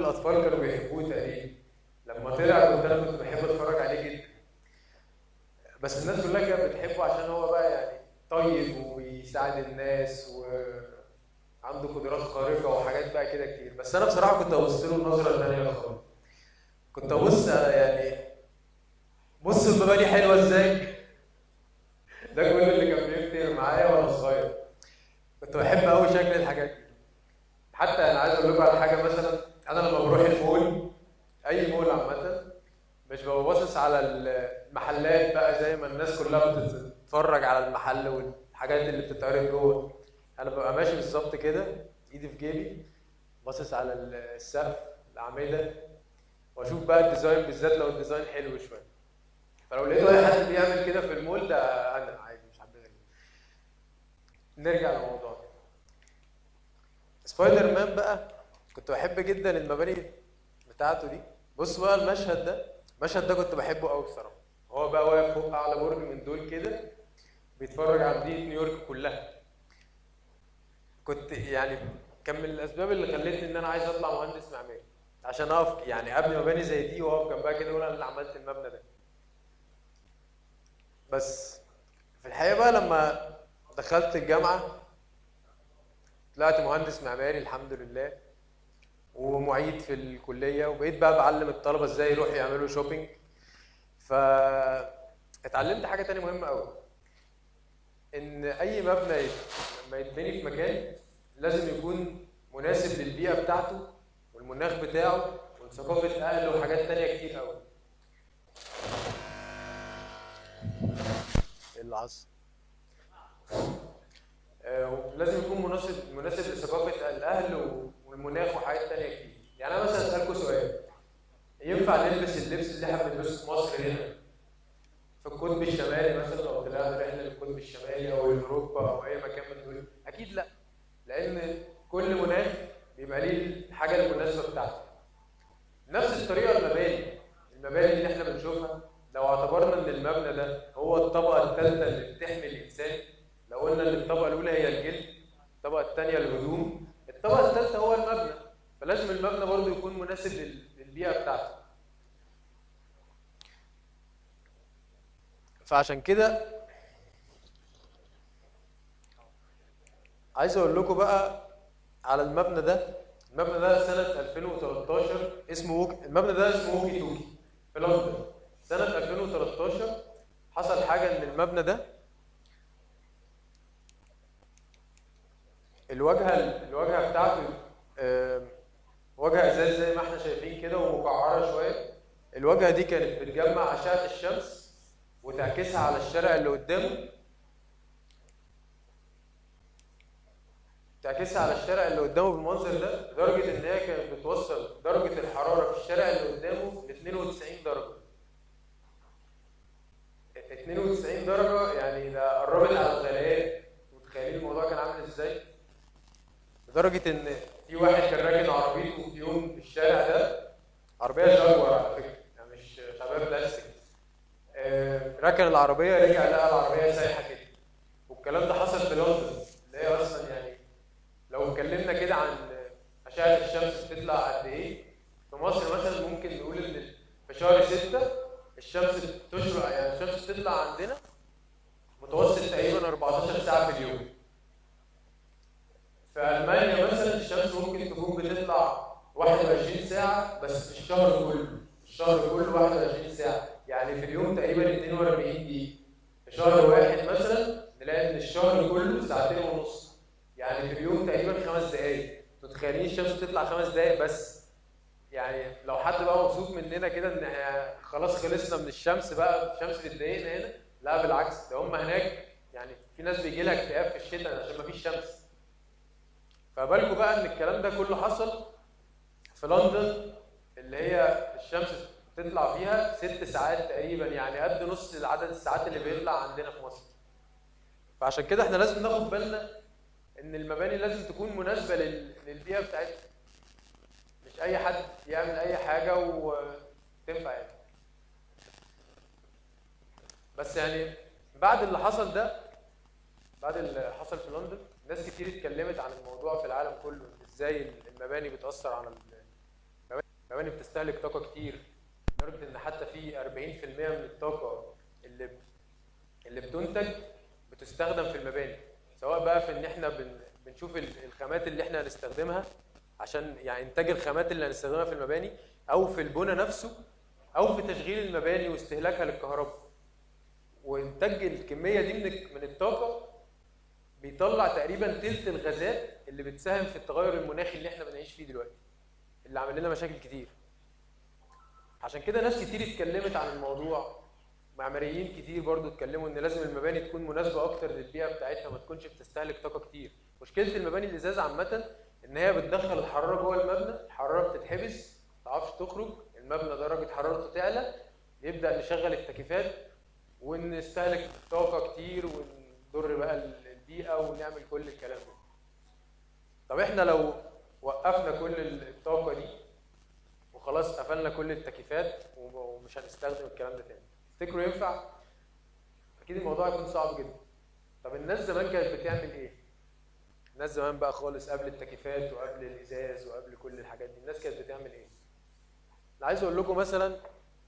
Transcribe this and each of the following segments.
الاطفال كانوا بيحبوه تقريبا لما طلع كنت انا كنت بحب اتفرج عليه جدا بس الناس كلها كانت بتحبه عشان هو بقى يعني طيب وبيساعد الناس وعنده قدرات خارقه وحاجات بقى كده كتير بس انا بصراحه كنت ابص له النظره الثانيه خالص كنت ابص يعني بص المباني حلوه ازاي ده كل اللي كان بيفتر معايا وانا صغير كنت بحب قوي شكل الحاجات دي حتى انا عايز اقول لكم على حاجه مثلا انا لما بروح المول اي مول عامه مش ببقى باصص على المحلات بقى زي ما الناس كلها بتتفرج على المحل والحاجات اللي بتتعرض جوه انا ببقى ماشي بالظبط كده ايدي في جيبي باصص على السقف الاعمده واشوف بقى الديزاين بالذات لو الديزاين حلو شويه فلو لقيت اي حد بيعمل كده في المول ده انا عادي مش حد غيري نرجع لموضوعنا سبايدر مان بقى كنت بحب جدا المباني بتاعته دي بص بقى المشهد ده المشهد ده كنت بحبه قوي بصراحه هو بقى واقف فوق اعلى برج من دول كده بيتفرج على مدينه نيويورك كلها كنت يعني كان من الاسباب اللي خلتني ان انا عايز اطلع مهندس معماري عشان اقف يعني ابني مباني زي دي واقف جنبها كده واقول انا اللي عملت المبنى ده بس في الحقيقه بقى لما دخلت الجامعه طلعت مهندس معماري الحمد لله ومعيد في الكليه وبقيت بقى بعلم الطلبه ازاي يروحوا يعملوا شوبينج ف اتعلمت حاجه تانية مهمه قوي ان اي مبنى لما يتبني في مكان لازم يكون مناسب للبيئه بتاعته والمناخ بتاعه وثقافه اهله وحاجات تانية كتير قوي ايه اللي حصل آه، لازم يكون مناسب مناسب لثقافه الاهل والمناخ وحاجات تانية كتير يعني انا مثلا اسالكم سؤال ينفع نلبس اللبس اللي احنا بنلبسه في مصر هنا في القطب الشمالي مثلا لو طلعنا رحله للقطب الشمالي او اوروبا او اي مكان من دول اكيد لا لان كل مناخ بيبقى ليه الحاجه المناسبه بتاعته نفس الطريقه المباني المباني اللي احنا بنشوفها لو اعتبرنا ان المبنى ده هو الطبقه الثالثه اللي بتحمي الانسان لو قلنا ان الطبقه الاولى هي الجلد الطبقه الثانيه الهدوم الطبقه الثالثه هو المبنى فلازم المبنى برضه يكون مناسب للبيئه بتاعته فعشان كده عايز اقول لكم بقى على المبنى ده المبنى ده سنة 2013 اسمه ووك... المبنى ده اسمه ووكي توكي في لندن سنة 2013 حصل حاجة ان المبنى ده الواجهة الواجهة بتاعته آه، واجهة ازاز زي ما احنا شايفين كده ومقعرة شوية الواجهة دي كانت بتجمع أشعة الشمس وتعكسها على الشارع اللي قدامه تعكسها على الشارع اللي قدامه بالمنظر ده لدرجة إن هي كانت بتوصل درجة الحرارة في الشارع اللي قدامه ل 92 درجة 92 درجة يعني ده قربت على الغليان متخيلين الموضوع كان عامل ازاي؟ لدرجة إن في واحد كان راكن عربيته في يوم في الشارع ده عربية جاكور على فكرة يعني مش مش عربية بلاستيك آه، ركن العربية رجع لقى العربية سايحة كده والكلام ده حصل في لندن اللي هي أصلا يعني لو اتكلمنا كده عن أشعة الشمس بتطلع قد إيه في مصر مثلا ممكن نقول إن في شهر ستة الشمس تشرق يعني الشمس تطلع عندنا متوسط تقريبا 14 ساعة في اليوم في ألمانيا مثلا الشمس ممكن تكون بتطلع 21 ساعة بس في الشهر كله الشهر كله 21 ساعة يعني في اليوم تقريبا 42 دقيقة في شهر واحد مثلا نلاقي إن الشهر كله ساعتين ونص يعني في اليوم تقريبا خمس دقايق متخيلين الشمس تطلع خمس دقايق بس يعني لو حد بقى مبسوط مننا كده ان إحنا خلاص خلصنا من الشمس بقى الشمس بتضايقنا هنا لا بالعكس ده هم هناك يعني في ناس بيجي لها اكتئاب في الشتاء عشان مفيش شمس فبالكم بقى ان الكلام ده كله حصل في لندن اللي هي الشمس تطلع فيها ست ساعات تقريبا يعني قد نص عدد الساعات اللي بيطلع عندنا في مصر فعشان كده احنا لازم ناخد بالنا ان المباني لازم تكون مناسبه لل- للبيئه بتاعتنا مش اي حد يعمل اي حاجه وتنفع يعني بس يعني بعد اللي حصل ده بعد اللي حصل في لندن ناس كتير اتكلمت عن الموضوع في العالم كله ازاي المباني بتاثر على ال- المباني بتستهلك طاقه كتير لدرجه ان حتى في 40% من الطاقه اللي اللي بتنتج بتستخدم في المباني سواء بقى في ان احنا بن بنشوف الخامات اللي احنا هنستخدمها عشان يعني انتاج الخامات اللي هنستخدمها في المباني او في البنى نفسه او في تشغيل المباني واستهلاكها للكهرباء وانتاج الكميه دي من من الطاقه بيطلع تقريبا تلت الغازات اللي بتساهم في التغير المناخي اللي احنا بنعيش فيه دلوقتي اللي عامل لنا مشاكل كتير عشان كده ناس كتير اتكلمت عن الموضوع معماريين كتير برضو اتكلموا ان لازم المباني تكون مناسبه اكتر للبيئه بتاعتها ما تكونش بتستهلك طاقه كتير مشكله المباني الازاز عامه ان هي بتدخل الحراره جوه المبنى الحراره بتتحبس ما تعرفش تخرج المبنى درجه حرارته تعلى نبدا نشغل التكييفات ونستهلك طاقه كتير ونضر بقى البيئه ونعمل كل الكلام ده طب احنا لو وقفنا كل الطاقه دي وخلاص قفلنا كل التكييفات ومش هنستخدم الكلام ده تاني تفتكروا ينفع اكيد الموضوع هيكون صعب جدا طب الناس زمان كانت بتعمل ايه الناس زمان بقى خالص قبل التكييفات وقبل الازاز وقبل كل الحاجات دي الناس كانت بتعمل ايه انا عايز اقول لكم مثلا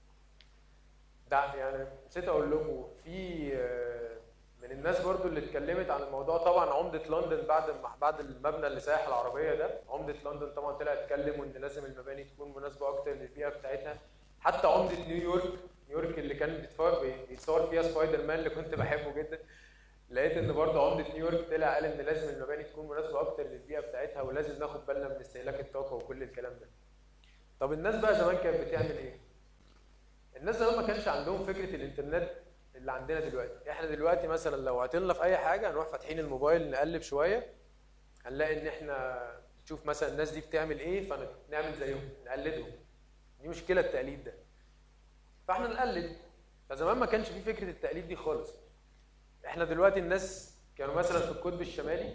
ده يعني نسيت اقول لكم في من الناس برضو اللي اتكلمت عن الموضوع طبعا عمده لندن بعد بعد المبنى اللي سايح العربيه ده عمده لندن طبعا طلع اتكلم وان لازم المباني تكون مناسبه اكتر للبيئه بتاعتها حتى عمده نيويورك نيويورك اللي كان بيتصور فيها سبايدر مان اللي كنت بحبه جدا لقيت ان برضه عمده نيويورك طلع قال ان لازم المباني تكون مناسبه اكتر للبيئه بتاعتها ولازم ناخد بالنا من استهلاك الطاقه وكل الكلام ده. طب الناس بقى زمان كانت بتعمل ايه؟ الناس زمان ما كانش عندهم فكره الانترنت اللي عندنا دلوقتي، احنا دلوقتي مثلا لو عطلنا في اي حاجه هنروح فاتحين الموبايل نقلب شويه هنلاقي ان احنا نشوف مثلا الناس دي بتعمل ايه فنعمل زيهم نقلدهم. دي مشكله التقليد ده. فاحنا نقلد فزمان ما كانش في فكره التقليد دي خالص احنا دلوقتي الناس كانوا مثلا في القطب الشمالي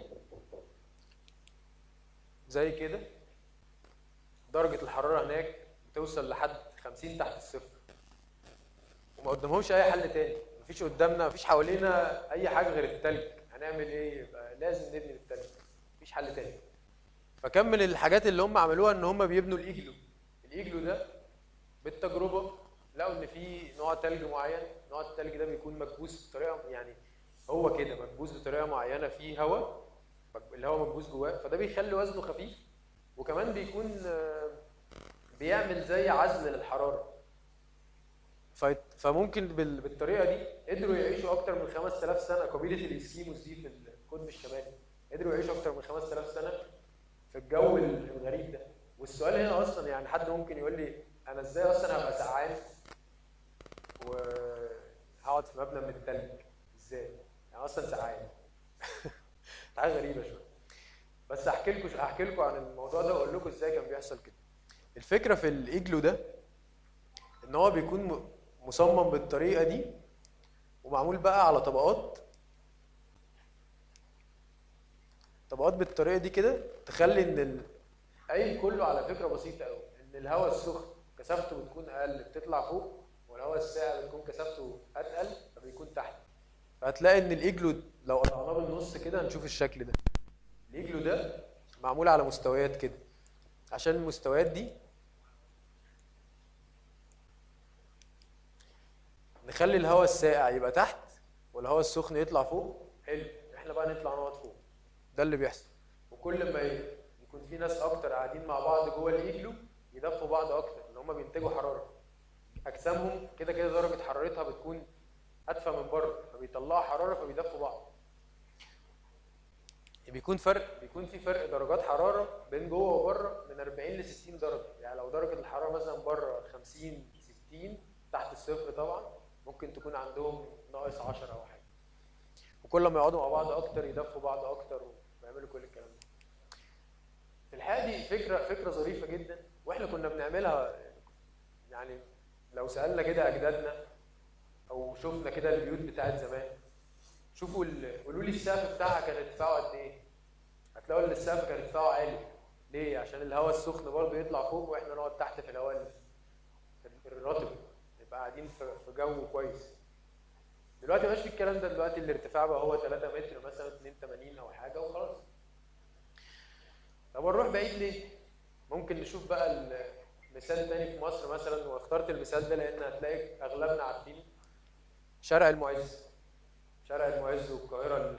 زي كده درجة الحرارة هناك بتوصل لحد 50 تحت الصفر وما قدامهمش أي حل تاني مفيش قدامنا مفيش حوالينا أي حاجة غير التلج هنعمل إيه؟ يبقى لازم نبني التلج مفيش حل تاني فكم من الحاجات اللي هم عملوها إن هم بيبنوا الإيجلو الإيجلو ده بالتجربة لقوا إن في نوع تلج معين نوع التلج ده بيكون مكبوس بطريقة يعني هو كده مكبوس بطريقه معينه فيه هواء الهواء مكبوس جواه فده بيخلي وزنه خفيف وكمان بيكون بيعمل زي عزل للحراره فممكن بالطريقه دي قدروا يعيشوا اكتر من 5000 سنه قبيله الاسكيموس دي في القطب الشمالي قدروا يعيشوا اكتر من 5000 سنه في الجو الغريب ده والسؤال هنا اصلا يعني حد ممكن يقول لي انا ازاي اصلا هبقى سقعان وهقعد في مبنى من التلج ازاي يعني اصلا سقعان حاجه غريبه شويه بس احكي لكم احكي لكم عن الموضوع ده واقول لكم ازاي كان بيحصل كده الفكره في الايجلو ده ان هو بيكون مصمم بالطريقه دي ومعمول بقى على طبقات طبقات بالطريقه دي كده تخلي ان القايم كله على فكره بسيطه قوي ان الهواء السخن كثافته بتكون اقل بتطلع فوق والهواء الساقع بتكون كثافته اتقل فبيكون تحت فهتلاقي ان الايجلو لو قطعناه بالنص كده هنشوف الشكل ده الايجلو ده معمول على مستويات كده عشان المستويات دي نخلي الهواء الساقع يبقى تحت والهواء السخن يطلع فوق حلو احنا بقى نطلع نقعد فوق ده اللي بيحصل وكل ما يكون في ناس اكتر قاعدين مع بعض جوه الايجلو يدفوا بعض اكتر ان هم بينتجوا حراره اجسامهم كده كده درجه حرارتها بتكون ادفى من بره فبيطلعوا حراره فبيدفوا بعض بيكون فرق بيكون في فرق درجات حراره بين جوه وبره من 40 ل 60 درجه يعني لو درجه الحراره مثلا بره 50 60 تحت الصفر طبعا ممكن تكون عندهم ناقص 10 او حاجه وكل ما يقعدوا مع بعض اكتر يدفوا بعض اكتر ويعملوا كل الكلام ده في الحقيقه دي فكره فكره ظريفه جدا واحنا كنا بنعملها يعني لو سالنا كده اجدادنا او شفنا كده البيوت بتاعت زمان شوفوا قولوا لي السقف بتاعها كان ارتفاعه قد ايه هتلاقوا ان السقف كان ارتفاعه عالي ليه عشان الهواء السخن برضه يطلع فوق واحنا نقعد تحت في الهواء الرطب نبقى قاعدين في جو كويس دلوقتي مبقاش في الكلام ده دلوقتي الارتفاع بقى هو 3 متر مثلا 82 او حاجه وخلاص طب نروح بعيد ليه ممكن نشوف بقى مثال تاني في مصر مثلا واخترت المثال ده لان هتلاقي اغلبنا عارفينه شارع المعز شارع المعز والقاهره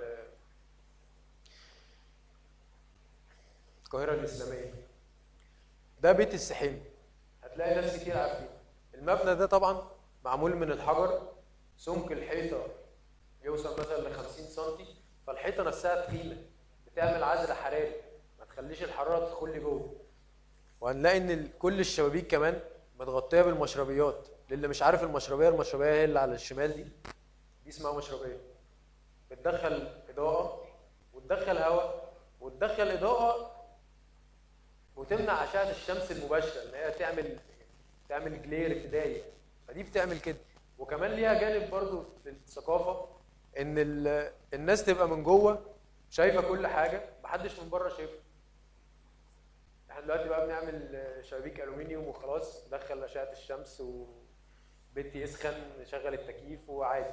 القاهره الاسلاميه ده بيت السحيم هتلاقي ناس كتير عارفين المبنى ده طبعا معمول من الحجر سمك الحيطه يوصل مثلا ل 50 سم فالحيطه نفسها تخينه بتعمل عزل حراري ما تخليش الحراره تدخل لي جوه وهنلاقي ان كل الشبابيك كمان متغطيه بالمشربيات للي مش عارف المشربيه المشربيه هي اللي على الشمال دي دي اسمها مشربيه بتدخل اضاءه وتدخل هواء وتدخل اضاءه وتمنع اشعه الشمس المباشره ان هي تعمل تعمل جلير تضايق فدي بتعمل كده وكمان ليها جانب برضو في الثقافه ان الناس تبقى من جوه شايفه كل حاجه محدش من بره شايفها احنا دلوقتي بقى بنعمل شبابيك الومنيوم وخلاص ندخل اشعه الشمس وبيت يسخن نشغل التكييف وعادي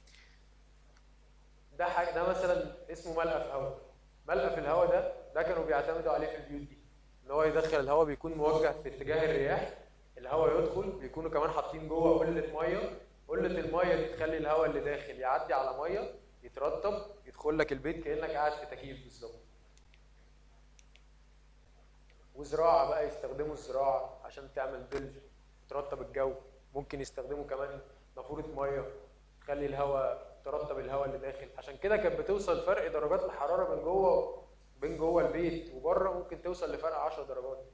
ده حاجه ده مثلا اسمه ملقف هواء ملقف الهواء ده ده كانوا بيعتمدوا عليه في البيوت دي ان هو يدخل الهواء بيكون موجه في اتجاه الرياح الهواء يدخل بيكونوا كمان حاطين جوه قله ميه قله الميه دي تخلي الهواء اللي داخل يعدي على ميه يترطب يدخل لك البيت كانك قاعد في تكييف بالظبط وزراعه بقى يستخدموا الزراعه عشان تعمل ظل ترطب الجو ممكن يستخدموا كمان نافوره ميه تخلي الهواء ترطب الهواء اللي داخل عشان كده كانت بتوصل فرق درجات الحراره من جوه بين جوه البيت وبره ممكن توصل لفرق 10 درجات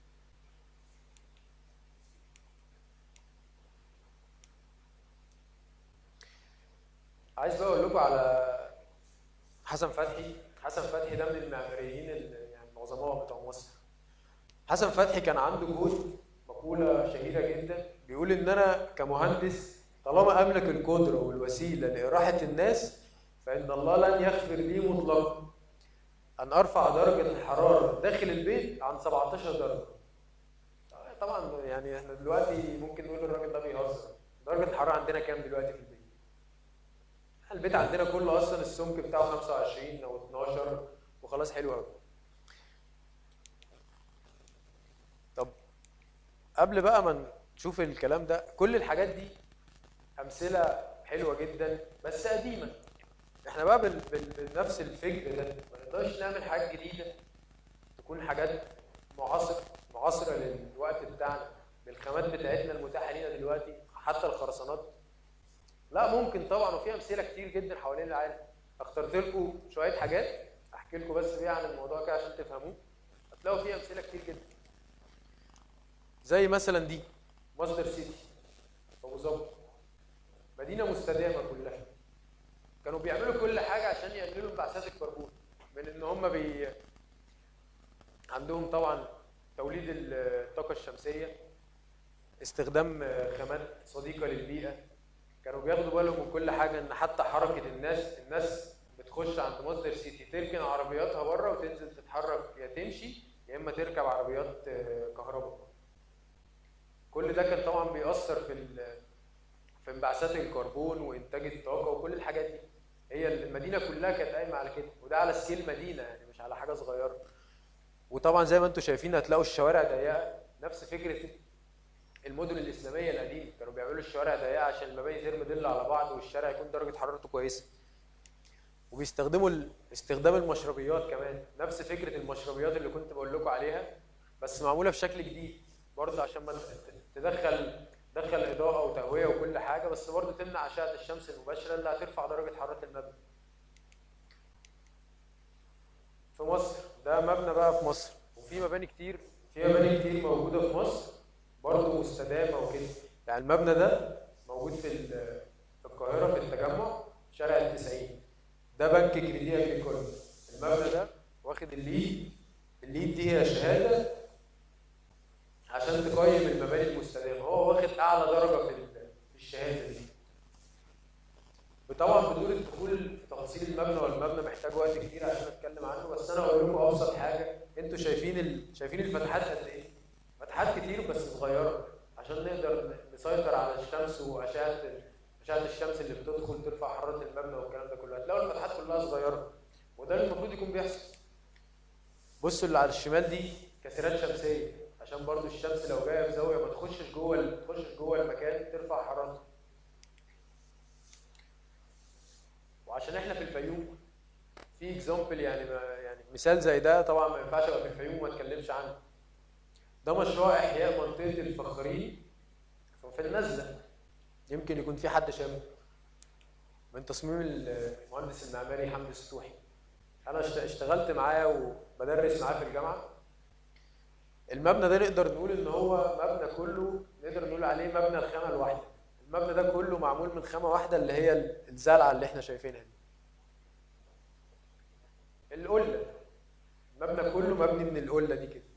عايز بقى اقول لكم على حسن فتحي حسن فتحي ده من المعماريين يعني العظماء بتوع مصر حسن فتحي كان عنده جول مقوله شهيره جدا بيقول ان انا كمهندس طالما املك القدره والوسيله لاراحه الناس فان الله لن يغفر لي مطلقا ان ارفع درجه الحراره داخل البيت عن 17 درجه طبعا يعني احنا دلوقتي ممكن نقول الراجل ده بيهزر درجه الحراره عندنا كام دلوقتي في البيت البيت عندنا كله اصلا السمك بتاعه 25 او 12 وخلاص حلو قوي طب قبل بقى ما نشوف الكلام ده كل الحاجات دي امثله حلوه جدا بس قديمه احنا بقى بنفس الفكر ده ما نقدرش نعمل حاجات جديده تكون حاجات معاصره معاصره للوقت بتاعنا بالخامات بتاعتنا المتاحه لينا دلوقتي حتى الخرسانات لا ممكن طبعا وفي امثله كتير جدا حوالين العالم اخترت لكم شويه حاجات احكي لكم بس بيها عن الموضوع كده عشان تفهموه هتلاقوا فيه امثله كتير جدا زي مثلا دي مصدر سيتي ابو ظبي مدينه مستدامه كلها كانوا بيعملوا كل حاجه عشان يقللوا انبعاثات الكربون من ان هم بي عندهم طبعا توليد الطاقه الشمسيه استخدام خامات صديقه للبيئه كانوا بياخدوا بالهم من كل حاجه ان حتى حركه الناس الناس بتخش عند مصدر سيتي تركن عربياتها بره وتنزل تتحرك يا تمشي يا اما تركب عربيات كهرباء كل ده كان طبعا بيأثر في في انبعاثات الكربون وانتاج الطاقه وكل الحاجات دي هي المدينه كلها كانت قايمه على كده وده على سكيل مدينه يعني مش على حاجه صغيره وطبعا زي ما انتم شايفين هتلاقوا الشوارع ضيقه نفس فكره المدن الاسلاميه القديمه كانوا بيعملوا الشوارع ضيقه عشان المباني ترمي ظل على بعض والشارع يكون درجه حرارته كويسه وبيستخدموا استخدام المشربيات كمان نفس فكره المشربيات اللي كنت بقول لكم عليها بس معموله بشكل جديد برضه عشان ما تدخل تدخل اضاءه وتهويه وكل حاجه بس برضه تمنع اشعه الشمس المباشره اللي هترفع درجه حراره المبنى في مصر ده مبنى بقى في مصر وفي مباني كتير في مباني كتير موجوده في مصر برضه مستدامه وكده يعني المبنى ده موجود في في القاهره في التجمع شارع التسعين ده بنك كريدي اجريكول المبنى ده واخد الليد الليد دي هي شهاده عشان تقيم المباني المستدامه هو واخد اعلى درجه في الشهاده دي وطبعا بدون الدخول في تفاصيل المبنى والمبنى محتاج وقت كتير عشان اتكلم عنه بس انا اقول لكم ابسط حاجه انتوا شايفين ال... شايفين الفتحات قد ايه؟ فتحات كتير بس صغيره عشان نقدر نسيطر على الشمس واشعه اشعه الشمس اللي بتدخل ترفع حراره المبنى والكلام ده كله هتلاقوا الفتحات كلها صغيره وده اللي المفروض يكون بيحصل بصوا اللي على الشمال دي كاسرات شمسيه عشان برضو الشمس لو جايه في زاويه ما تخشش جوه ما تخشش جوه المكان ترفع حرارته وعشان احنا في الفيوم في اكزامبل يعني ما يعني مثال زي ده طبعا ما ينفعش ابقى في الفيوم وما اتكلمش عنه ده مشروع احياء منطقه الفخارين في النزله يمكن يكون في حد شافه من تصميم المهندس المعماري حمدي السطوحي انا اشتغلت معاه وبدرس معاه في الجامعه المبنى ده نقدر نقول ان هو مبنى كله نقدر نقول عليه مبنى الخامه الواحده المبنى ده كله معمول من خامه واحده اللي هي الزلعه اللي احنا شايفينها دي القله المبنى كله مبني من القله دي كده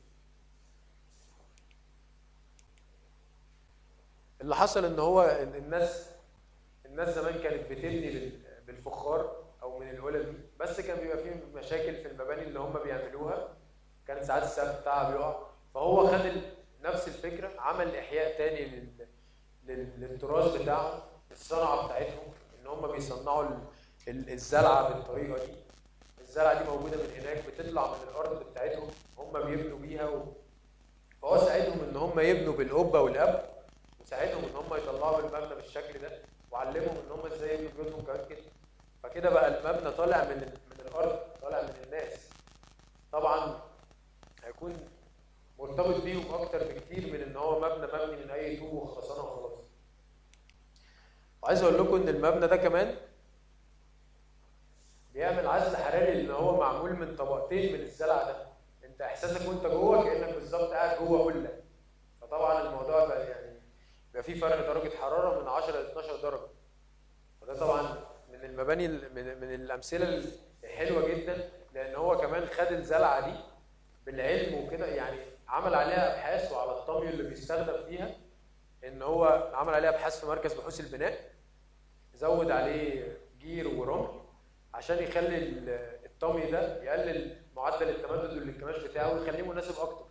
اللي حصل ان هو الناس الناس زمان كانت بتبني بالفخار او من القلل دي بس كان بيبقى فيه مشاكل في المباني اللي هم بيعملوها كان ساعات السقف بتاعها بيقع فهو خد نفس الفكره عمل احياء تاني للتراث بتاعهم الصنعه بتاعتهم ان هم بيصنعوا الزلعه بالطريقه دي الزرعه دي موجوده من هناك بتطلع من الارض بتاعتهم هم بيبنوا بيها و... فهو ساعدهم ان هم يبنوا بالقبه والاب وساعدهم ان هم يطلعوا المبنى بالشكل ده وعلمهم ان هم ازاي يبنوا بيوتهم كمان كده فكده بقى المبنى طالع من من الارض طالع من الناس طبعا هيكون مرتبط بيهم اكتر بكتير من ان هو مبنى مبني من اي طوب وخرسانه وخلاص وعايز اقول لكم ان المبنى ده كمان بيعمل عزل حراري لان هو معمول من طبقتين من الزلع ده انت احساسك وانت جوه كانك بالظبط قاعد جوه قله فطبعا الموضوع بقى يعني بيبقى فيه فرق درجه حراره من 10 ل 12 درجه فده طبعا من المباني من, من الامثله الحلوه جدا لان هو كمان خد الزلعه دي بالعلم وكده يعني عمل عليها ابحاث وعلى الطمي اللي بيستخدم فيها ان هو عمل عليها ابحاث في مركز بحوث البناء زود عليه جير ورمل عشان يخلي الطمي ده يقلل معدل التمدد والانكماش بتاعه ويخليه مناسب اكتر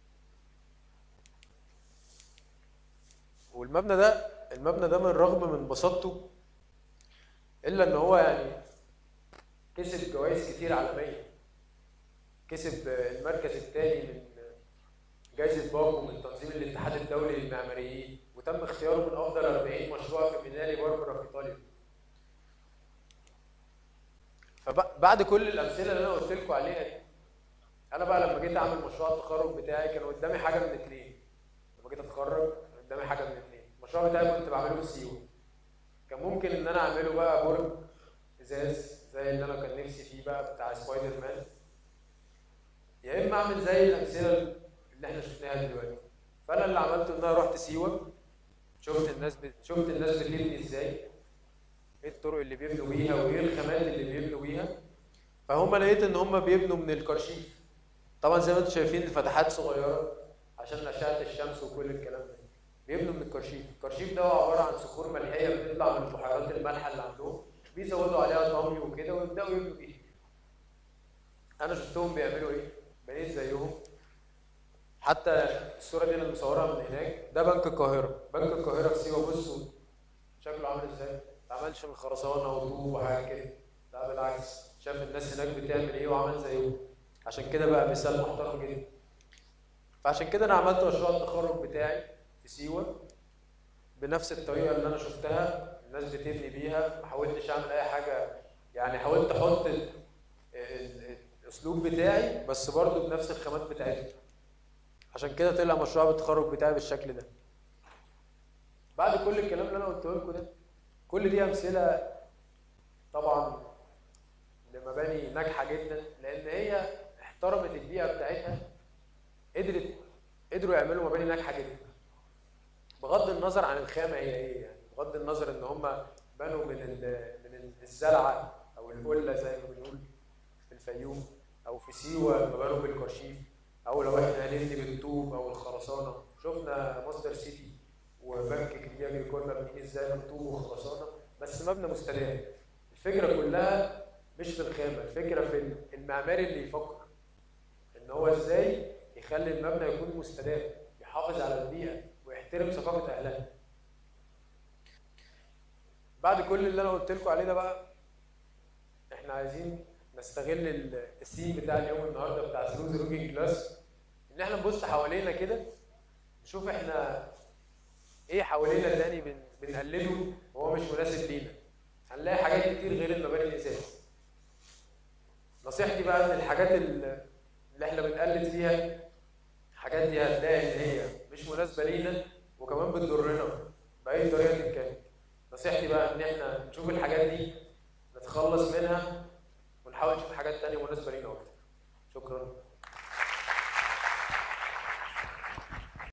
والمبنى ده المبنى ده من الرغم من بساطته الا ان هو يعني كسب جوائز كتير عالميه كسب المركز الثاني من جائزه باكو من تنظيم الاتحاد الدولي للمعماريين وتم اختياره من افضل 40 مشروع في مينالي باربرا في ايطاليا فبعد كل الامثله اللي انا قلت لكم عليها دي انا بقى لما جيت اعمل مشروع التخرج بتاعي كان قدامي حاجه من اثنين لما جيت اتخرج قدامي حاجه من اثنين المشروع بتاعي كنت بعمله بالسيو كان ممكن ان انا اعمله بقى برج ازاز زي اللي انا كان نفسي فيه بقى بتاع سبايدر مان يا اما اعمل زي الامثله اللي احنا شفناها دلوقتي فانا اللي عملته ان انا رحت سيوه شفت الناس ب... شفت الناس بتبني ازاي ايه الطرق اللي بيبنوا بيها وايه الخامات اللي بيبنوا بيها فهم لقيت ان هم بيبنوا من الكرشيف طبعا زي ما انتم شايفين فتحات صغيره عشان اشعه الشمس وكل الكلام ده بيبنوا من الكرشيف الكرشيف ده عباره عن صخور ملحيه بتطلع من البحيرات المالحه اللي عندهم بيزودوا عليها طمي وكده ويبداوا يبنوا بيها انا شفتهم بيعملوا ايه بقيت زيهم حتى الصوره دي انا مصورها من هناك ده بنك القاهره بنك القاهره في سيوه بصوا شكله عامل ازاي ما عملش من خرسانه وطوب وحاجه كده لا بالعكس شاف الناس هناك بتعمل ايه وعمل زيهم عشان كده بقى مثال محترم جدا فعشان كده انا عملت مشروع التخرج بتاعي في سيوه بنفس الطريقه اللي انا شفتها الناس بتبني بيها ما حاولتش اعمل اي حاجه يعني حاولت احط الاسلوب بتاعي بس برضه بنفس الخامات بتاعتي عشان كده طلع مشروع التخرج بتاعي بالشكل ده بعد كل الكلام اللي انا قلته لكم ده كل دي امثله طبعا لمباني ناجحه جدا لان هي احترمت البيئه بتاعتها قدرت قدروا يعملوا مباني ناجحه جدا بغض النظر عن الخامه هي ايه يعني بغض النظر ان هم بنوا من من الزلعه او القله زي ما بنقول في الفيوم او في سيوه لما بنوا بالكرشيف او لو احنا هنبني بالطوب او الخرسانه شفنا مصدر سيتي وبنك كبير بيكون مبنيين ازاي من طوب وخرسانه بس مبنى مستدام الفكره كلها مش في الخامه الفكره في المعماري اللي يفكر ان هو ازاي يخلي المبنى يكون مستدام يحافظ على البيئه ويحترم ثقافه اهلها بعد كل اللي انا قلت لكم عليه ده بقى احنا عايزين نستغل الثيم بتاع اليوم النهارده بتاع ثرو ذا لوكينج جلاس ان ان احنا نبص حوالينا كده نشوف احنا ايه حوالينا تاني بن... بنقلده وهو مش مناسب لينا هنلاقي حاجات كتير غير المباني الاساس نصيحتي بقى ان الحاجات اللي احنا بنقلد فيها الحاجات دي هتلاقي ان هي مش مناسبه لينا وكمان بتضرنا باي طريقه كانت نصيحتي بقى ان احنا نشوف الحاجات دي نتخلص منها